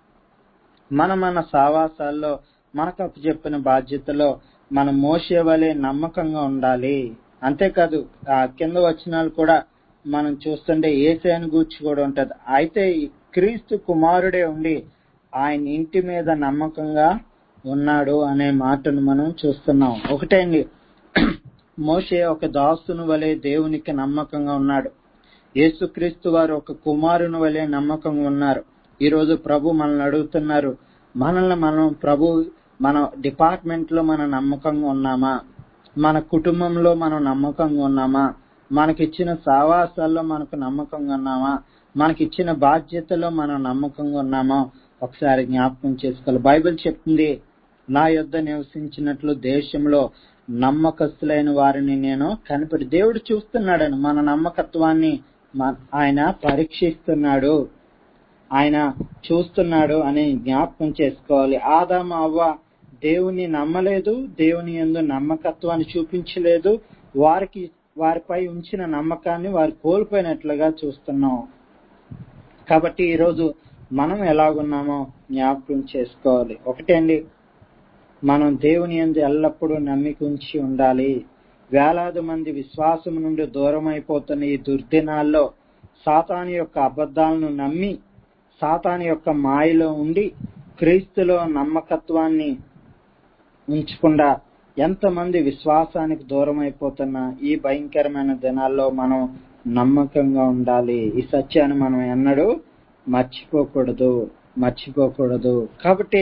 మన మన సావాసాల్లో మనకు అప్పచెప్పిన బాధ్యతలో మనం మోసే వలె నమ్మకంగా ఉండాలి అంతేకాదు ఆ కింద వచనాలు కూడా మనం చూస్తుంటే ఏసైని గూర్చి కూడా ఉంటది అయితే ఈ క్రీస్తు కుమారుడే ఉండి ఆయన ఇంటి మీద నమ్మకంగా ఉన్నాడు అనే మాటను మనం చూస్తున్నాం ఒకటేండి మోషే ఒక దాసుని వలె దేవునికి నమ్మకంగా ఉన్నాడు యేసుక్రీస్తు వారు ఒక కుమారుని వలె నమ్మకంగా ఉన్నారు ఈ రోజు ప్రభు మనల్ని అడుగుతున్నారు మనల్ని మనం ప్రభు మన డిపార్ట్మెంట్ లో మనం నమ్మకంగా ఉన్నామా మన కుటుంబంలో మనం నమ్మకంగా ఉన్నామా మనకిచ్చిన సావాసాల్లో మనకు నమ్మకంగా ఉన్నామా మనకిచ్చిన బాధ్యతలో మనం నమ్మకంగా ఉన్నామా ఒకసారి జ్ఞాపకం చేసుకోవాలి బైబిల్ చెప్తుంది నా యొద్ద నివసించినట్లు దేశంలో నమ్మకస్తులైన వారిని నేను కనిపెట్టి దేవుడు చూస్తున్నాడని మన నమ్మకత్వాన్ని ఆయన పరీక్షిస్తున్నాడు ఆయన చూస్తున్నాడు అని జ్ఞాపకం చేసుకోవాలి ఆదాము అవ్వ దేవుని నమ్మలేదు దేవుని ఎందు నమ్మకత్వాన్ని చూపించలేదు వారికి వారిపై ఉంచిన నమ్మకాన్ని వారు కోల్పోయినట్లుగా చూస్తున్నాం కాబట్టి ఈరోజు మనం ఎలాగున్నామో జ్ఞాపకం చేసుకోవాలి ఒకటండి మనం దేవుని ఎందు ఎల్లప్పుడూ నమ్మిక ఉంచి ఉండాలి వేలాది మంది విశ్వాసం నుండి దూరం అయిపోతున్న ఈ దుర్దినాల్లో సాతాను యొక్క అబద్ధాలను నమ్మి సాతాను యొక్క మాయలో ఉండి క్రీస్తులో నమ్మకత్వాన్ని ఉంచకుండా ఎంతమంది విశ్వాసానికి దూరం అయిపోతున్న ఈ భయంకరమైన దినాల్లో మనం నమ్మకంగా ఉండాలి ఈ సత్యాన్ని మనం ఎన్నడూ మర్చిపోకూడదు మర్చిపోకూడదు కాబట్టి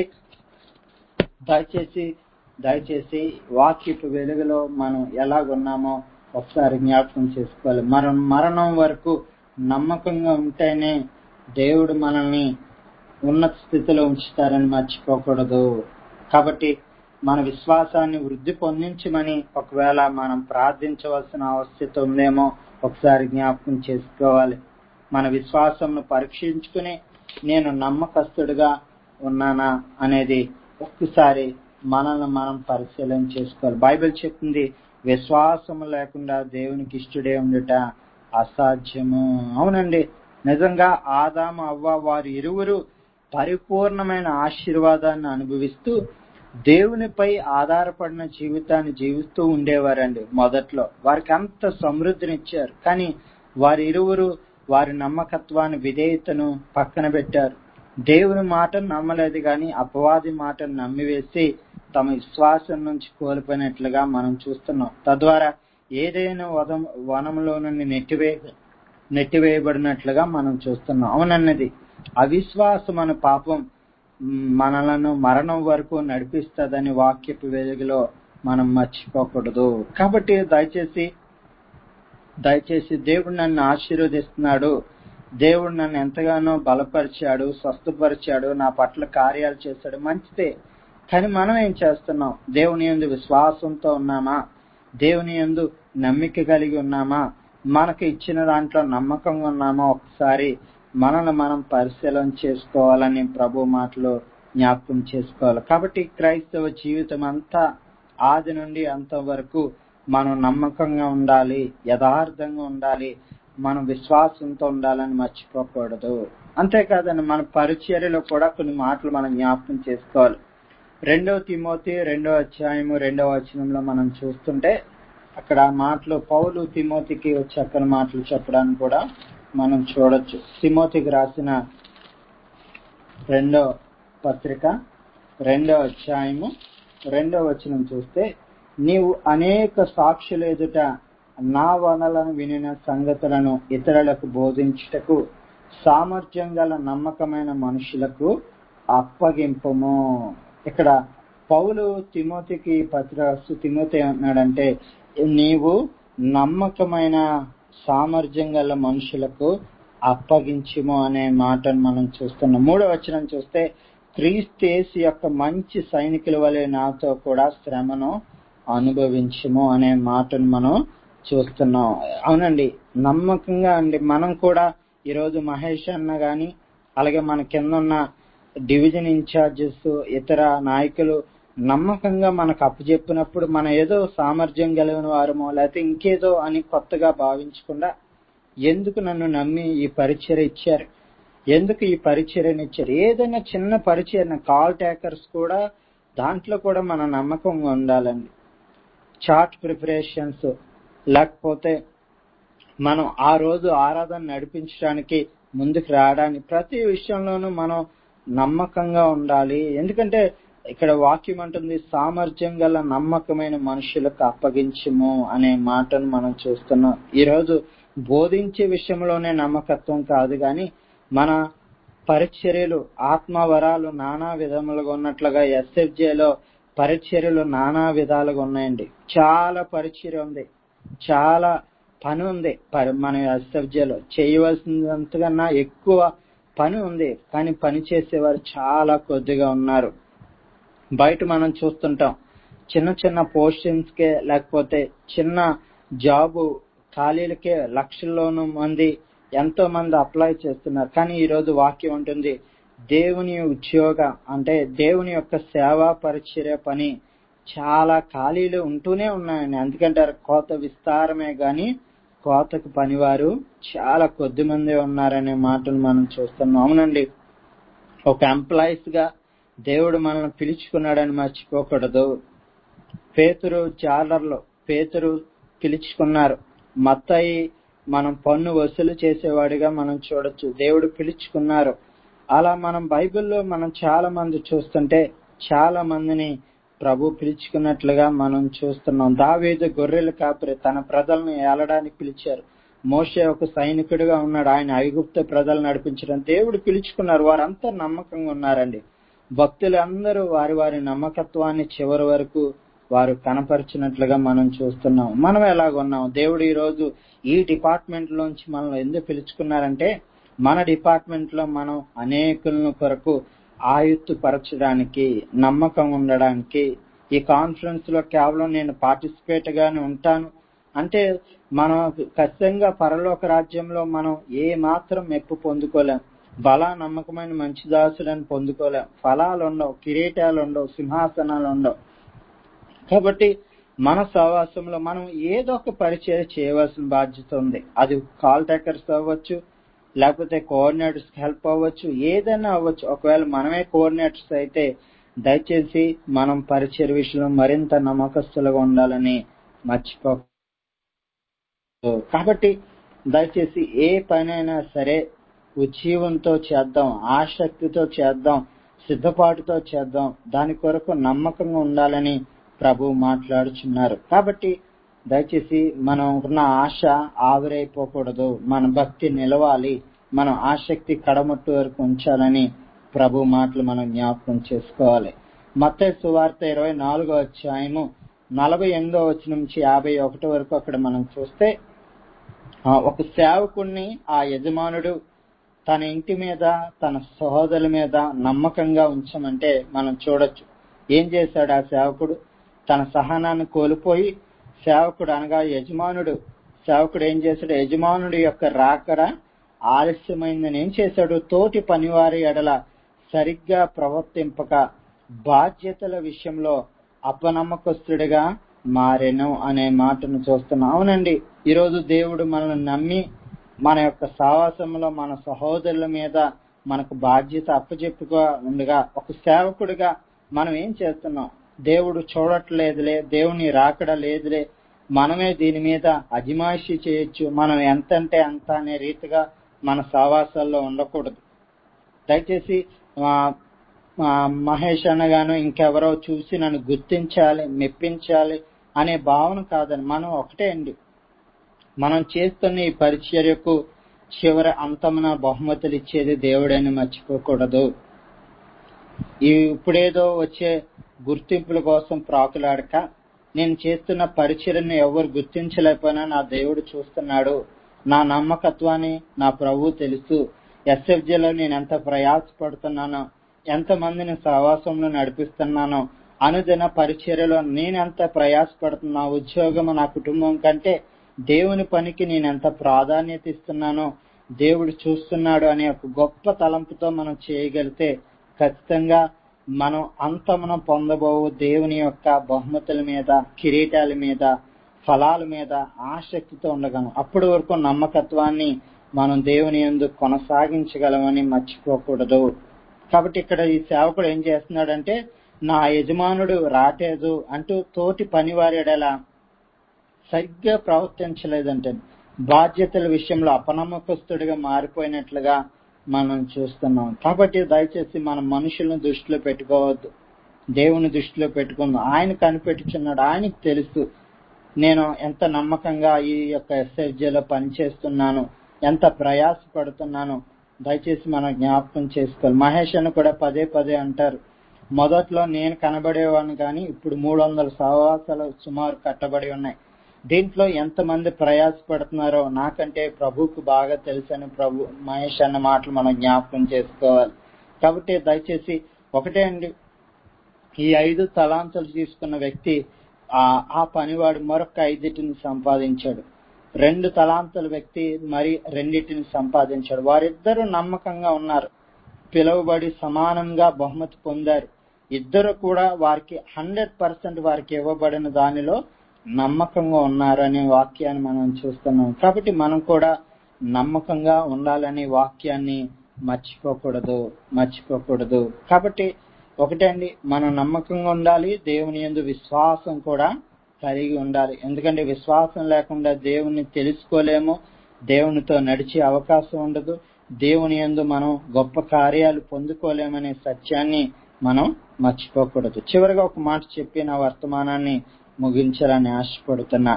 దయచేసి దయచేసి వాక్యపు వెలుగులో మనం ఎలాగున్నామో ఒకసారి జ్ఞాపకం చేసుకోవాలి మరణం మరణం వరకు నమ్మకంగా ఉంటేనే దేవుడు మనల్ని ఉన్నత స్థితిలో ఉంచుతారని మర్చిపోకూడదు కాబట్టి మన విశ్వాసాన్ని వృద్ధి పొందించమని ఒకవేళ మనం ప్రార్థించవలసిన అవశ్యత ఉందేమో ఒకసారి జ్ఞాపకం చేసుకోవాలి మన విశ్వాసంను పరీక్షించుకుని నేను నమ్మకస్తుడిగా ఉన్నానా అనేది ఒక్కసారి మనల్ని మనం పరిశీలన చేసుకోవాలి బైబిల్ చెప్తుంది విశ్వాసం లేకుండా దేవునికి ఇష్టడే ఉండుట అసాధ్యము అవునండి నిజంగా ఆదాము అవ్వ వారు ఇరువురు పరిపూర్ణమైన ఆశీర్వాదాన్ని అనుభవిస్తూ దేవునిపై ఆధారపడిన జీవితాన్ని జీవిస్తూ ఉండేవారండి మొదట్లో వారికి అంత సమృద్ధినిచ్చారు కానీ వారి ఇరువురు వారి నమ్మకత్వాన్ని విధేయతను పక్కన పెట్టారు దేవుని మాటను నమ్మలేదు కానీ అపవాది మాటను నమ్మివేసి తమ విశ్వాసం నుంచి కోల్పోయినట్లుగా మనం చూస్తున్నాం తద్వారా ఏదైనా వదం వనంలో నుండి నెట్టివే నెట్టివేయబడినట్లుగా మనం చూస్తున్నాం అవునన్నది అవిశ్వాసం అనే పాపం మనలను మరణం వరకు నడిపిస్తుందని వాక్యపు వెలుగులో మనం మర్చిపోకూడదు కాబట్టి దయచేసి దయచేసి దేవుడు నన్ను ఆశీర్వదిస్తున్నాడు దేవుడు నన్ను ఎంతగానో బలపరిచాడు స్వస్థపరిచాడు నా పట్ల కార్యాలు చేశాడు మంచిదే కానీ మనం ఏం చేస్తున్నాం దేవుని ఎందు విశ్వాసంతో ఉన్నామా దేవుని ఎందు నమ్మిక కలిగి ఉన్నామా మనకు ఇచ్చిన దాంట్లో నమ్మకంగా ఉన్నామా ఒకసారి మనల్ని మనం పరిశీలన చేసుకోవాలని ప్రభు మాటలు జ్ఞాపకం చేసుకోవాలి కాబట్టి క్రైస్తవ జీవితం అంతా ఆది నుండి అంత వరకు మనం నమ్మకంగా ఉండాలి యథార్థంగా ఉండాలి మనం విశ్వాసంతో ఉండాలని మర్చిపోకూడదు అంతేకాదండి మన పరిచర్యలో కూడా కొన్ని మాటలు మనం జ్ఞాపకం చేసుకోవాలి రెండవ తిమోతి రెండవ అధ్యాయము రెండవ వచనంలో మనం చూస్తుంటే అక్కడ మాటలు పౌలు తిమోతికి చక్కని మాటలు చెప్పడానికి కూడా మనం చూడొచ్చు తిమోతికి రాసిన రెండో పత్రిక రెండో అధ్యాయము రెండో వచనం చూస్తే నీవు అనేక సాక్షుల ఎదుట నా వనలను వినిన సంగతులను ఇతరులకు బోధించుటకు సామర్థ్యం గల నమ్మకమైన మనుషులకు అప్పగింపము ఇక్కడ పౌలు తిమోతికి పత్రాసు తిమోతి అన్నాడంటే నీవు నమ్మకమైన సామర్థ్యం గల మనుషులకు అప్పగించుము అనే మాటను మనం చూస్తున్నాం మూడో వచనం చూస్తే క్రీస్తేస్ యొక్క మంచి సైనికుల వలె నాతో కూడా శ్రమను అనుభవించము అనే మాటను మనం చూస్తున్నాం అవునండి నమ్మకంగా అండి మనం కూడా ఈరోజు మహేష్ అన్న గాని అలాగే మన కింద ఉన్న డివిజన్ ఇన్ఛార్జెస్ ఇతర నాయకులు నమ్మకంగా మనకు అప్పచెప్పినప్పుడు మన ఏదో సామర్థ్యం కలిగిన వారమో లేకపోతే ఇంకేదో అని కొత్తగా భావించకుండా ఎందుకు నన్ను నమ్మి ఈ పరిచయం ఇచ్చారు ఎందుకు ఈ పరిచర్యను ఇచ్చారు ఏదైనా చిన్న పరిచయం కాల్ టేకర్స్ కూడా దాంట్లో కూడా మన నమ్మకంగా ఉండాలండి చార్ట్ ప్రిపరేషన్స్ లేకపోతే మనం ఆ రోజు ఆరాధన నడిపించడానికి ముందుకు రావడానికి ప్రతి విషయంలోనూ మనం నమ్మకంగా ఉండాలి ఎందుకంటే ఇక్కడ వాక్యం అంటుంది సామర్థ్యం గల నమ్మకమైన మనుషులకు అప్పగించము అనే మాటను మనం చూస్తున్నాం ఈరోజు బోధించే విషయంలోనే నమ్మకత్వం కాదు కానీ మన పరిచర్యలు ఆత్మవరాలు నానా విధములుగా ఉన్నట్లుగా ఎస్ఎఫ్జేలో పరిచర్యలు నానా విధాలుగా ఉన్నాయండి చాలా పరిచర్య ఉంది చాలా పని ఉంది మన ఎస్ఎఫ్జేలో చేయవలసినంతకన్నా ఎక్కువ పని ఉంది కానీ పని చేసేవారు చాలా కొద్దిగా ఉన్నారు బయట మనం చూస్తుంటాం చిన్న చిన్న పోస్టింగ్స్ కే లేకపోతే చిన్న జాబు ఖాళీలకే లక్షల్లోనూ మంది ఎంతో మంది అప్లై చేస్తున్నారు కానీ ఈ రోజు వాక్యం ఉంటుంది దేవుని ఉద్యోగ అంటే దేవుని యొక్క సేవా పరిచర్య పని చాలా ఖాళీలు ఉంటూనే ఉన్నాయండి ఎందుకంటే కోత విస్తారమే గాని కోతకు పనివారు చాలా కొద్ది మంది ఉన్నారనే మాటలు మనం చూస్తున్నాం అవునండి ఒక ఎంప్లాయీస్ గా దేవుడు మనల్ని పిలుచుకున్నాడని మర్చిపోకూడదు పేతురు జాలర్లో పేతురు పిలుచుకున్నారు మత్తయి మనం పన్ను వసూలు చేసేవాడిగా మనం చూడొచ్చు దేవుడు పిలుచుకున్నారు అలా మనం బైబిల్లో మనం చాలా మంది చూస్తుంటే చాలా మందిని ప్రభు పిలుచుకున్నట్లుగా మనం చూస్తున్నాం దావీదు గొర్రెల కాపరి తన ప్రజలను ఏలడానికి పిలిచారు మోషే ఒక సైనికుడిగా ఉన్నాడు ఆయన ఐగుప్త ప్రజలు నడిపించడం దేవుడు పిలుచుకున్నారు వారంతా నమ్మకంగా ఉన్నారండి భక్తులందరూ వారి వారి నమ్మకత్వాన్ని చివరి వరకు వారు కనపరిచినట్లుగా మనం చూస్తున్నాం మనం ఎలాగున్నాం దేవుడు ఈ రోజు ఈ డిపార్ట్మెంట్ లోంచి మనల్ని ఎందుకు పిలుచుకున్నారంటే మన డిపార్ట్మెంట్ లో మనం అనేకులను కొరకు ఆయుత్తు పరచడానికి నమ్మకం ఉండడానికి ఈ కాన్ఫరెన్స్ లో కేవలం నేను పార్టిసిపేట్ గానే ఉంటాను అంటే మనం ఖచ్చితంగా పరలోక రాజ్యంలో మనం ఏ మాత్రం మెప్పు పొందుకోలేం బలా నమ్మకమైన మంచి దాసులను పొందుకోలేం ఫలాలు ఉండవు కిరీటాలు ఉండవు సింహాసనాలు ఉండవు కాబట్టి మన సహవాసంలో మనం ఏదో ఒక పరిచయం చేయవలసిన బాధ్యత ఉంది అది కాల్ టేకర్స్ అవ్వచ్చు లేకపోతే కోఆర్డినేటర్స్ హెల్ప్ అవ్వచ్చు ఏదైనా అవ్వచ్చు ఒకవేళ మనమే కోఆర్డినేటర్స్ అయితే దయచేసి మనం పరిచయ విషయంలో మరింత నమ్మకస్తులుగా ఉండాలని మర్చిపో కాబట్టి దయచేసి ఏ పనైనా సరే ఉజ్జీవంతో చేద్దాం ఆసక్తితో చేద్దాం సిద్ధపాటుతో చేద్దాం దాని కొరకు నమ్మకంగా ఉండాలని ప్రభు మాట్లాడుచున్నారు కాబట్టి దయచేసి మనం ఉన్న ఆశ ఆవిరైపోకూడదు మన భక్తి నిలవాలి మనం ఆసక్తి కడమట్టు వరకు ఉంచాలని ప్రభు మాటలు మనం జ్ఞాపకం చేసుకోవాలి మత్తయి సువార్త ఇరవై నాలుగో అధ్యాయము నలభై ఎనిమిదో వచ్చిన నుంచి యాభై ఒకటి వరకు అక్కడ మనం చూస్తే ఆ, ఒక సేవకుణ్ణి ఆ యజమానుడు తన ఇంటి మీద తన సహోదరుల మీద నమ్మకంగా ఉంచమంటే మనం చూడొచ్చు ఏం చేశాడు ఆ సేవకుడు తన సహనాన్ని కోల్పోయి సేవకుడు అనగా యజమానుడు సేవకుడు ఏం చేశాడు యజమానుడి యొక్క రాకడ ఆలస్యమైందని ఏం చేశాడు తోటి పనివారి ఎడల సరిగ్గా ప్రవర్తింపక బాధ్యతల విషయంలో అపనమ్మకస్తుడిగా మారెను అనే మాటను చూస్తున్నాం అవునండి ఈరోజు దేవుడు మనల్ని నమ్మి మన యొక్క సావాసంలో మన సహోదరుల మీద మనకు బాధ్యత అప్పచెప్పుగా ఉండగా ఒక సేవకుడిగా మనం ఏం చేస్తున్నాం దేవుడు చూడట్లేదులే దేవుని రాకడ లేదులే మనమే దీని మీద అజమాయిషి చేయొచ్చు మనం ఎంత అంటే అంత అనే రీతిగా మన సావాసాల్లో ఉండకూడదు దయచేసి ఆ, ఆ, మహేష్ అన్నగాను ఇంకెవరో చూసి నన్ను గుర్తించాలి మెప్పించాలి అనే భావన కాదని మనం ఒకటే అండి మనం చేస్తున్న ఈ పరిచర్యకు చివరి అంతమున బహుమతులు ఇచ్చేది దేవుడని మర్చిపోకూడదు ఈ ఇప్పుడేదో వచ్చే గుర్తింపుల కోసం ప్రాకులాడక నేను చేస్తున్న పరిచర్యను ఎవరు గుర్తించలేకపోయినా నా దేవుడు చూస్తున్నాడు నా నమ్మకత్వాన్ని నా ప్రభు తెలుసు ఎస్ఎఫ్జేలో నేను ఎంత ప్రయాసపడుతున్నానో ఎంత మందిని సహవాసంలో నడిపిస్తున్నానో అనుదిన పరిచర్యలో నేనెంత ప్రయాసపడుతున్నా నా ఉద్యోగం నా కుటుంబం కంటే దేవుని పనికి నేను ఎంత ప్రాధాన్యత ఇస్తున్నానో దేవుడు చూస్తున్నాడు అనే ఒక గొప్ప తలంపుతో మనం చేయగలిగితే ఖచ్చితంగా మనం అంతమున పొందబోవు దేవుని యొక్క బహుమతుల మీద కిరీటాల మీద ఫలాల మీద ఆసక్తితో ఉండగలం అప్పటి వరకు నమ్మకత్వాన్ని మనం దేవుని యందు కొనసాగించగలమని మర్చిపోకూడదు కాబట్టి ఇక్కడ ఈ సేవకుడు ఏం చేస్తున్నాడంటే నా యజమానుడు రాటేదు అంటూ తోటి పనివారి ఎడల సరిగ్గా ప్రవర్తించలేదంటే బాధ్యతల విషయంలో అపనమ్మకస్తుడిగా మారిపోయినట్లుగా మనం చూస్తున్నాం కాబట్టి దయచేసి మనం మనుషులను దృష్టిలో పెట్టుకోవద్దు దేవుని దృష్టిలో పెట్టుకుందాం ఆయన కనిపెట్టుచున్నాడు ఆయనకు తెలుసు నేను ఎంత నమ్మకంగా ఈ యొక్క ఎస్ఎఫ్జేలో పనిచేస్తున్నాను ఎంత ప్రయాసపడుతున్నాను దయచేసి మనం జ్ఞాపకం చేసుకోవాలి మహేష్ అని కూడా పదే పదే అంటారు మొదట్లో నేను కనబడేవాడిని కానీ ఇప్పుడు మూడు వందల సహవాసాలు సుమారు కట్టబడి ఉన్నాయి దీంట్లో ఎంతమంది ప్రయాసపడుతున్నారో నాకంటే ప్రభుకు బాగా తెలుసని ప్రభు మహేష్ అన్న మాటలు మనం జ్ఞాపకం చేసుకోవాలి కాబట్టి దయచేసి ఒకటే అండి ఈ ఐదు తలాంతులు తీసుకున్న వ్యక్తి ఆ ఆ పనివాడు మరొక ఐదిటిని సంపాదించాడు రెండు తలాంతుల వ్యక్తి మరి రెండిటిని సంపాదించాడు వారిద్దరూ నమ్మకంగా ఉన్నారు పిలువబడి సమానంగా బహుమతి పొందారు ఇద్దరు కూడా వారికి హండ్రెడ్ పర్సెంట్ వారికి ఇవ్వబడిన దానిలో నమ్మకంగా ఉన్నారు అనే వాక్యాన్ని మనం చూస్తున్నాం కాబట్టి మనం కూడా నమ్మకంగా ఉండాలనే వాక్యాన్ని మర్చిపోకూడదు మర్చిపోకూడదు కాబట్టి ఒకటే అండి మనం నమ్మకంగా ఉండాలి దేవుని యందు విశ్వాసం కూడా కలిగి ఉండాలి ఎందుకంటే విశ్వాసం లేకుండా దేవుని తెలుసుకోలేము దేవునితో నడిచే అవకాశం ఉండదు దేవుని యందు మనం గొప్ప కార్యాలు పొందుకోలేమనే సత్యాన్ని మనం మర్చిపోకూడదు చివరిగా ఒక మాట చెప్పి నా వర్తమానాన్ని ముగించాలని ఆశపడుతున్నా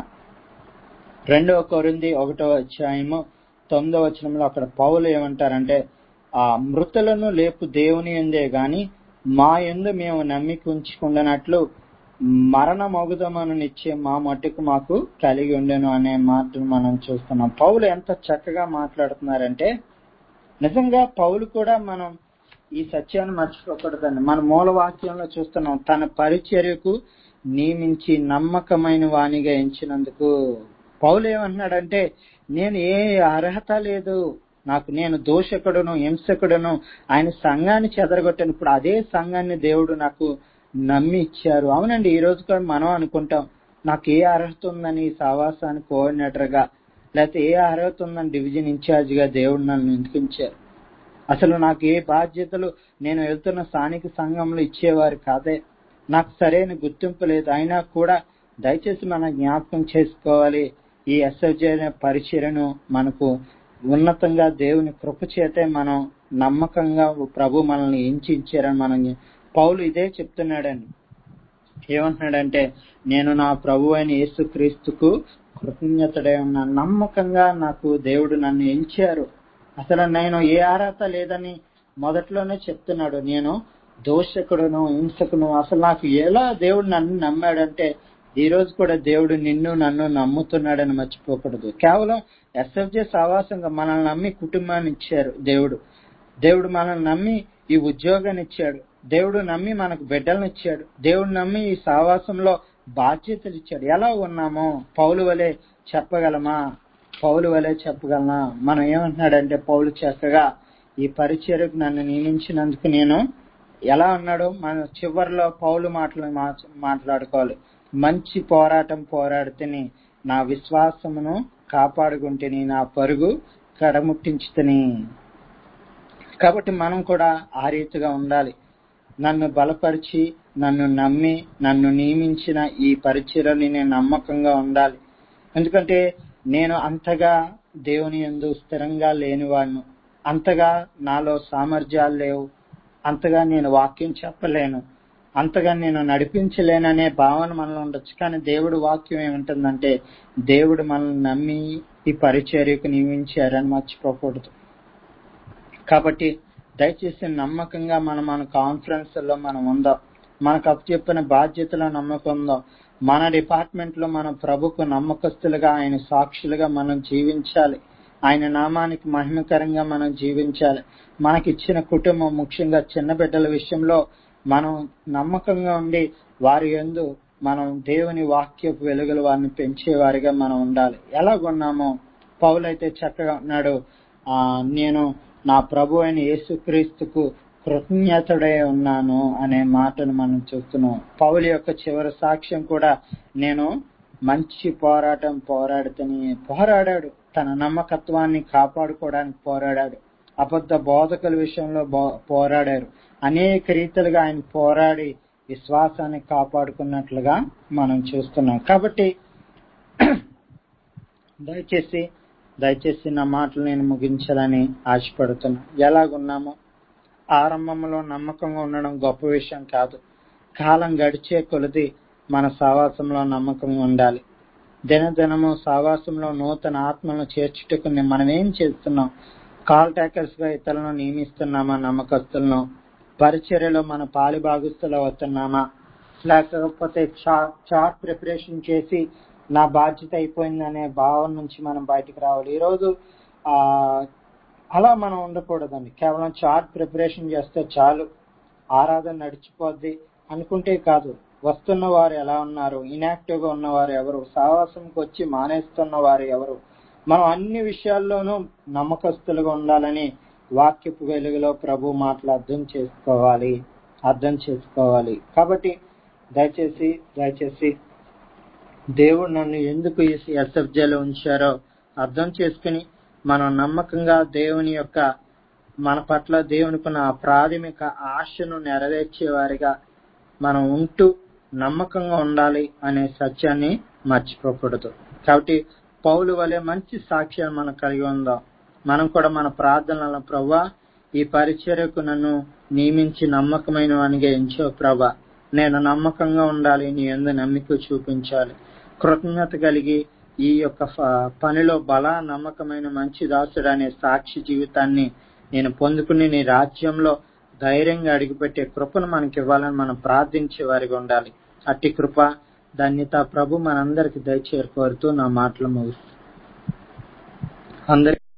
రెండవ కొరింది ఒకటో అధ్యాయము తొమ్మిదో వచనంలో అక్కడ పౌలు ఏమంటారంటే ఆ మృతులను లేపు దేవుని ఎందే గాని మా ఎందు మేము నమ్మిక ఉంచుకుంటున్నట్లు మరణ మొగుదమను నిచ్చే మా మట్టుకు మాకు కలిగి ఉండెను అనే మాటను మనం చూస్తున్నాం పౌలు ఎంత చక్కగా మాట్లాడుతున్నారంటే నిజంగా పౌలు కూడా మనం ఈ సత్యాన్ని మర్చిపోకూడదండి మన మూల వాక్యంలో చూస్తున్నాం తన పరిచర్యకు నియమించి నమ్మకమైన వాణిగా ఎంచినందుకు పౌలు ఏమంటున్నాడంటే నేను ఏ అర్హత లేదు నాకు నేను దోషకుడును హింసకుడును ఆయన సంఘాన్ని చెదరగొట్టాను ఇప్పుడు అదే సంఘాన్ని దేవుడు నాకు నమ్మి ఇచ్చారు అవునండి ఈ రోజు కూడా మనం అనుకుంటాం నాకు ఏ అర్హత ఉందని ఈ సావాసానికి కోఆర్డినేటర్ గా లేకపోతే ఏ అర్హత ఉందని డివిజన్ ఇన్ఛార్జ్ గా దేవుడు నన్ను ఎందుకించారు అసలు నాకు ఏ బాధ్యతలు నేను వెళ్తున్న స్థానిక సంఘంలో ఇచ్చేవారు కాదే నాకు సరైన గుర్తింపు లేదు అయినా కూడా దయచేసి మనం జ్ఞాపకం చేసుకోవాలి ఈ ఎస్ఎఫ్జే అనే పరిచయను మనకు ఉన్నతంగా దేవుని కృప చేతే మనం నమ్మకంగా ప్రభు మనల్ని ఎంచిచ్చారని మనం పౌలు ఇదే చెప్తున్నాడండి ఏమంటున్నాడంటే నేను నా ప్రభు అయిన యేసుక్రీస్తుకు కృతజ్ఞతడే ఉన్నా నమ్మకంగా నాకు దేవుడు నన్ను ఎంచారు అసలు నేను ఏ అర్హత లేదని మొదట్లోనే చెప్తున్నాడు నేను దోషకుడును హింసకును అసలు నాకు ఎలా దేవుడు నన్ను నమ్మాడంటే ఈ రోజు కూడా దేవుడు నిన్ను నన్ను నమ్ముతున్నాడని మర్చిపోకూడదు కేవలం ఎస్ఎఫ్జే సావాసంగా మనల్ని నమ్మి కుటుంబాన్ని ఇచ్చారు దేవుడు దేవుడు మనల్ని నమ్మి ఈ ఉద్యోగాన్ని ఇచ్చాడు దేవుడు నమ్మి మనకు బిడ్డలను ఇచ్చాడు దేవుడు నమ్మి ఈ సావాసంలో బాధ్యతలు ఇచ్చాడు ఎలా ఉన్నామో పౌలు వలె చెప్పగలమా పౌలు వలె చెప్పగలనా మనం ఏమంటున్నాడంటే పౌలు చక్కగా ఈ పరిచయకు నన్ను నియమించినందుకు నేను ఎలా ఉన్నాడో మన చివరిలో పౌలు మాటలు మాట్లాడుకోవాలి మంచి పోరాటం పోరాడితేని నా విశ్వాసమును కాపాడుకుంటేని నా పరుగు కడముట్టించుతని కాబట్టి మనం కూడా ఆ రీతిగా ఉండాలి నన్ను బలపరిచి నన్ను నమ్మి నన్ను నియమించిన ఈ పరిచయని నేను నమ్మకంగా ఉండాలి ఎందుకంటే నేను అంతగా దేవుని ఎందు స్థిరంగా లేనివాడిను అంతగా నాలో సామర్థ్యాలు లేవు అంతగా నేను వాక్యం చెప్పలేను అంతగా నేను నడిపించలేననే భావన మనలో ఉండొచ్చు కానీ దేవుడు వాక్యం ఏముంటుందంటే దేవుడు మనల్ని నమ్మి ఈ పరిచర్యకు నియమించారని మర్చిపోకూడదు కాబట్టి దయచేసి నమ్మకంగా మనం మన కాన్ఫరెన్స్ లో మనం ఉందాం మనకు అప్పచెప్పిన బాధ్యతలో నమ్మకం ఉందాం మన డిపార్ట్మెంట్ లో మన ప్రభుకు నమ్మకస్తులుగా ఆయన సాక్షులుగా మనం జీవించాలి ఆయన నామానికి మహిమకరంగా మనం జీవించాలి మనకిచ్చిన కుటుంబం ముఖ్యంగా చిన్న బిడ్డల విషయంలో మనం నమ్మకంగా ఉండి వారి ఎందు మనం దేవుని వాక్యపు వెలుగులు వారిని పెంచేవారిగా మనం ఉండాలి ఎలాగున్నామో పౌలైతే చక్కగా ఉన్నాడు ఆ నేను నా ప్రభు అయిన యేసుక్రీస్తుకు కృతజ్ఞతడే ఉన్నాను అనే మాటను మనం చూస్తున్నాం పౌలు యొక్క చివరి సాక్ష్యం కూడా నేను మంచి పోరాటం పోరాడుతని పోరాడాడు తన నమ్మకత్వాన్ని కాపాడుకోవడానికి పోరాడాడు అబద్ధ బోధకుల విషయంలో పోరాడారు అనేక రీతిలుగా ఆయన పోరాడి విశ్వాసాన్ని కాపాడుకున్నట్లుగా మనం చూస్తున్నాం కాబట్టి దయచేసి దయచేసి నా మాటలు నేను ముగించాలని ఆశపడుతున్నా ఎలాగున్నామో ఆరంభంలో నమ్మకంగా ఉండడం గొప్ప విషయం కాదు కాలం గడిచే కొలది మన సావాసంలో నమ్మకంగా ఉండాలి దినదినము సావాసంలో నూతన ఆత్మలను చేర్చుటకు మనం ఏం చేస్తున్నాం కాల్ టేకర్స్ గా ఇతరులను నియమిస్తున్నామా నమ్మకస్తులను పరిచర్యలో మన పాలి భాగస్తులు అవుతున్నామా లేకపోతే చార్ట్ ప్రిపరేషన్ చేసి నా బాధ్యత అయిపోయిందనే భావన నుంచి మనం బయటకు రావాలి ఈరోజు ఆ అలా మనం ఉండకూడదండి కేవలం చార్ట్ ప్రిపరేషన్ చేస్తే చాలు ఆరాధన నడిచిపోద్ది అనుకుంటే కాదు వస్తున్న వారు ఎలా ఉన్నారు ఇనాక్టివ్ గా ఉన్నవారు ఎవరు సావాసంకి వచ్చి మానేస్తున్న వారు ఎవరు మనం అన్ని విషయాల్లోనూ నమ్మకస్తులుగా ఉండాలని వాక్యపు వెలుగులో ప్రభు మాటలు అర్థం చేసుకోవాలి అర్థం చేసుకోవాలి కాబట్టి దయచేసి దయచేసి దేవుడు నన్ను ఎందుకు ఈ ఎస్ఎఫ్జేలో ఉంచారో అర్థం చేసుకుని మనం నమ్మకంగా దేవుని యొక్క మన పట్ల దేవునికున్న ప్రాథమిక ఆశను నెరవేర్చే వారిగా మనం ఉంటూ నమ్మకంగా ఉండాలి అనే సత్యాన్ని మర్చిపోకూడదు కాబట్టి పౌలు వలె మంచి సాక్ష్యాన్ని మనం కలిగి ఉందాం మనం కూడా మన ప్రార్థనల ప్రభా ఈ పరిచర్యకు నన్ను నియమించి నమ్మకమైన వానిగా ఎంచో ప్రభా నేను నమ్మకంగా ఉండాలి నీ ఎందు నమ్మిక చూపించాలి కృతజ్ఞత కలిగి ఈ యొక్క పనిలో బల నమ్మకమైన మంచి దాసుడు అనే సాక్షి జీవితాన్ని నేను పొందుకుని నీ రాజ్యంలో ధైర్యంగా అడిగిపెట్టే కృపను మనకి ఇవ్వాలని మనం ప్రార్థించే వారిగా ఉండాలి అట్టి కృప ధన్యత ప్రభు మనందరికి దయచేరు కోరుతూ నా మాటలు ముగిస్తూ అందరి